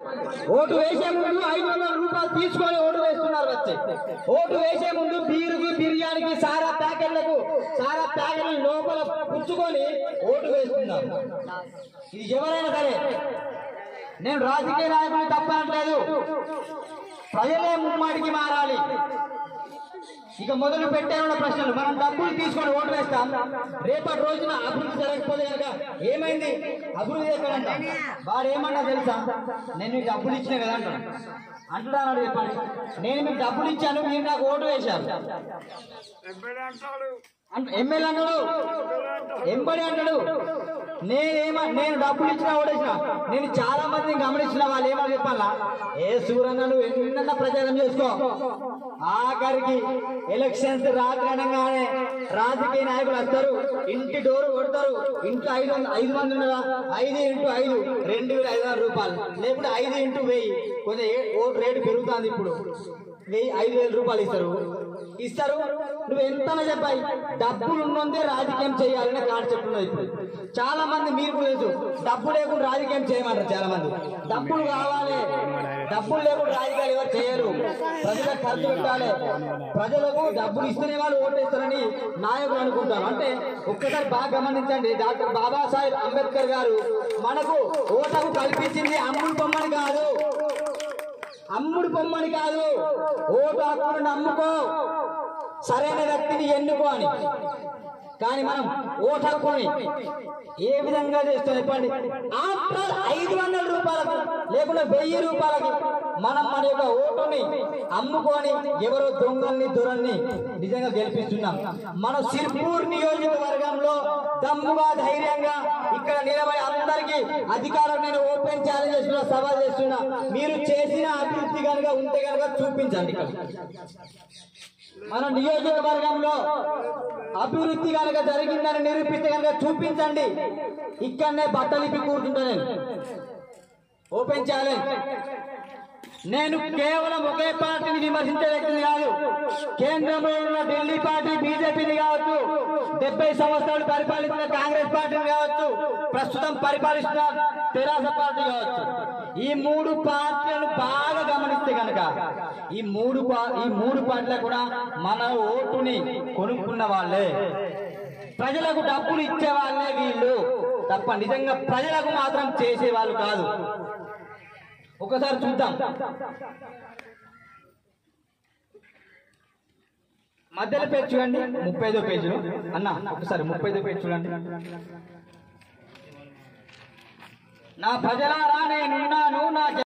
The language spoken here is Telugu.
ఓటు వేసే ముందు ఐదు వందల రూపాయలు తీసుకొని ఓటు వేస్తున్నారు వచ్చి ఓటు వేసే ముందు బీరుకి బిర్యానీకి సారా ప్యాకెట్లకు సారా ప్యాకెట్ల లోపల పుచ్చుకొని ఓటు వేస్తున్నారు ఇది ఎవరైనా సరే నేను రాజకీయ నాయకులు తప్పనట్లేదు ప్రజలే ముమ్మాటికి మారాలి ఇక మొదలు పెట్టేవాళ్ళ ప్రశ్నలు మనం డబ్బులు తీసుకొని ఓటు వేస్తాం రేపటి రోజున అభివృద్ధి జరగకపోతే కనుక ఏమైంది అభివృద్ధి ఎక్కడంట వాడు ఏమన్నా తెలుసా నేను మీకు డబ్బులు ఇచ్చిన కదా అంటాడు అంటున్నాడు చెప్పండి నేను మీకు డబ్బులు ఇచ్చాను మీరు నాకు ఓటు వేశారు అంట- ఎమ్మెల్యే అన్నాడు ఎంబడి అంటాడు నేనేమ నేను డబ్బులు ఇచ్చినా ఓడేసిన నేను చాలా మందిని గమనించిన వాళ్ళు ఏమని చెప్పాలా ఏ సూరన్న నువ్వు ఎన్నన్నా ప్రచారం చేసుకో ఆఖరికి ఎలక్షన్స్ రాత్రి అనగానే రాజకీయ నాయకులు వస్తారు ఇంటి డోర్ కొడతారు ఇంట్లో ఐదు వంద- ఐదు మంది ఉన్నారా ఐదు ఇంటూ ఐదు రెండు వేల ఐదు వందల రూపాయలు లేకుంటే ఐదు ఇంటూ వెయ్యి కొంచెం ఏ- ఓటు రేటు పెరుగుతుంది ఇప్పుడు వెయ్యి ఐదు వేల రూపాయలు ఇస్తారు ఇస్తారు నువ్వు ఎంతనే చెప్పాయి డబ్బులు ఉన్నందే రాజకీయం చేయాలనే కాన్సెప్ట్ ఉన్నది ఇప్పుడు చాలా మంది మీరు కూడా తెలుసు డబ్బు లేకుండా రాజకీయం చేయమంటారు చాలా మంది డబ్బులు కావాలి డబ్బులు లేకుండా రాజకీయాలు ఎవరు చేయరు ప్రజలకు ఖర్చు పెట్టాలి ప్రజలకు డబ్బులు ఇస్తేనే వాళ్ళు ఓటేస్తారని నాయకులు అనుకుంటారు అంటే ఒక్కసారి బాగా గమనించండి డాక్టర్ బాబాసాహెబ్ అంబేద్కర్ గారు మనకు ఓటకు కల్పించింది అమ్ముడు బొమ్మని కాదు అమ్ముడు బొమ్మని కాదు ఓటు హక్కును నమ్ముకో సరైన వ్యక్తిని ఎన్నుకో అని కానీ మనం ఓటు హక్కుని ఏ విధంగా చేస్తాం చెప్పండి ఆఫ్టర్ ఐదు వందల రూపాయలకు లేకుండా వెయ్యి రూపాయలకి మనం మన యొక్క ఓటుని అమ్ముకొని ఎవరో దొంగల్ని దొరల్ని నిజంగా గెలిపిస్తున్నాం మన సిర్పూర్ నియోజకవర్గంలో దమ్ముగా ధైర్యంగా ఇక్కడ నిలబడి అందరికీ అధికారం నేను ఓపెన్ ఛాలెంజ్ చేస్తున్నా సవాల్ చేస్తున్నా మీరు చేసిన అభివృద్ధి కనుక ఉంటే కనుక చూపించండి ఇక్కడ మన నియోజకవర్గంలో అభివృద్ధి కనుక జరిగిందని నిరూపిస్తే కనుక చూపించండి ఇక్కడనే బట్టలు ఇప్పి కూర్చుంటా నేను ఓపెన్ ఛాలెంజ్ నేను కేవలం ఒకే పార్టీని విమర్శించే వ్యక్తిని కాదు కేంద్రంలో ఉన్న ఢిల్లీ పార్టీ బీజేపీని కావచ్చు డెబ్బై సంవత్సరాలు పరిపాలించిన కాంగ్రెస్ పార్టీని కావచ్చు ప్రస్తుతం పరిపాలిస్తున్న తెరాస పార్టీ కావచ్చు ఈ మూడు పార్టీలను బాగా గమనిస్తే కనుక ఈ మూడు పా- ఈ మూడు పార్టీలు కూడా మన ఓటుని కొనుక్కున్న వాళ్ళే ప్రజలకు డబ్బులు ఇచ్చే వాళ్ళే వీళ్ళు తప్ప నిజంగా ప్రజలకు మాత్రం చేసే వాళ్ళు కాదు ఒకసారి చూద్దాం మధ్యలో పేజ్ చూడండి ముప్పై ఐదో పేజీలో అన్న ఒకసారి ముప్పై ఐదో పేజ్ చూడండి నా ప్రజలారా నేనున్నాను నా